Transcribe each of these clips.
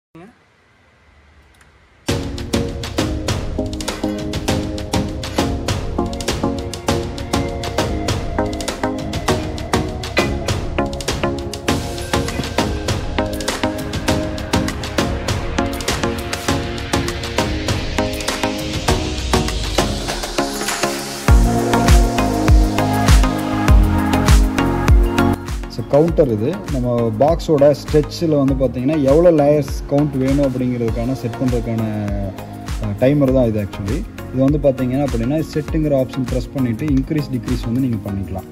so counter இது நம்ம பாக்ஸோட ஸ்ட்ரெச்சில் வந்து பார்த்தீங்கன்னா எவ்வளோ லேயர்ஸ் கவுண்ட் வேணும் அப்படிங்கிறதுக்கான செட் பண்ணுறதுக்கான டைமர் தான் இது ஆக்சுவலி இது வந்து பார்த்தீங்கன்னா அப்படின்னா செட்டுங்கிற ஆப்ஷன் ப்ரெஸ் பண்ணிவிட்டு இன்க்ரீஸ் டிக்ரீஸ் வந்து நீங்கள் பண்ணிக்கலாம்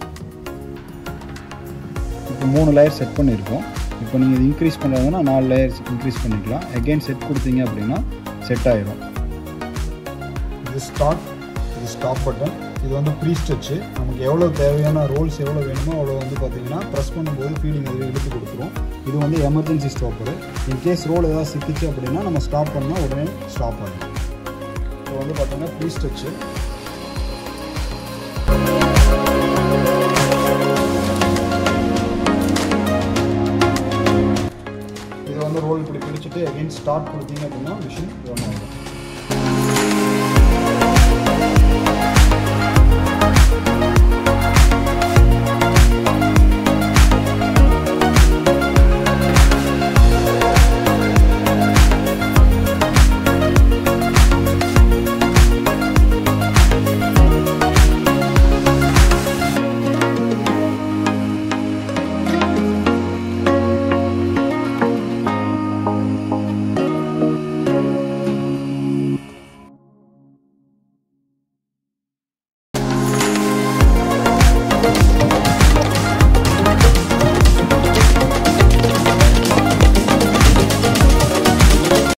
இப்போ மூணு லேயர் செட் பண்ணியிருக்கோம் இப்போ நீங்கள் இது இன்க்ரீஸ் பண்ணுறதுன்னா நாலு லேயர்ஸ் இன்க்ரீஸ் பண்ணிக்கலாம் அகெயின் செட் கொடுத்தீங்க அப்படின்னா செட் ஆயிரும் இது ஸ்டார்ட் இது ஸ்டாப் பட்டன் இது வந்து ப்ரீ ஸ்ட்ரெச்சு நமக்கு எவ்வளோ தேவையான ரோல்ஸ் எவ்வளோ வேணுமோ அவ்வளோ வந்து பார்த்தீங்கன்னா ப்ரெஸ் பண்ணும்போது ஃபீடிங் அதுவே இழுத்து கொடுத்துரும் இது வந்து எமர்ஜென்சி ஸ்டாப்பரு இன்கேஸ் ரோல் ஏதாவது சிக்கிச்சு அப்படின்னா நம்ம ஸ்டாப் பண்ணால் உடனே ஸ்டாப் ஆகும் இப்போ வந்து பார்த்தீங்கன்னா ப்ரீ ஸ்ட்ரெச்சு இது வந்து ரோல் இப்படி பிடிச்சிட்டு அகைன் ஸ்டார்ட் கொடுத்தீங்க அப்படின்னா மிஷின் ரன் ஆகும்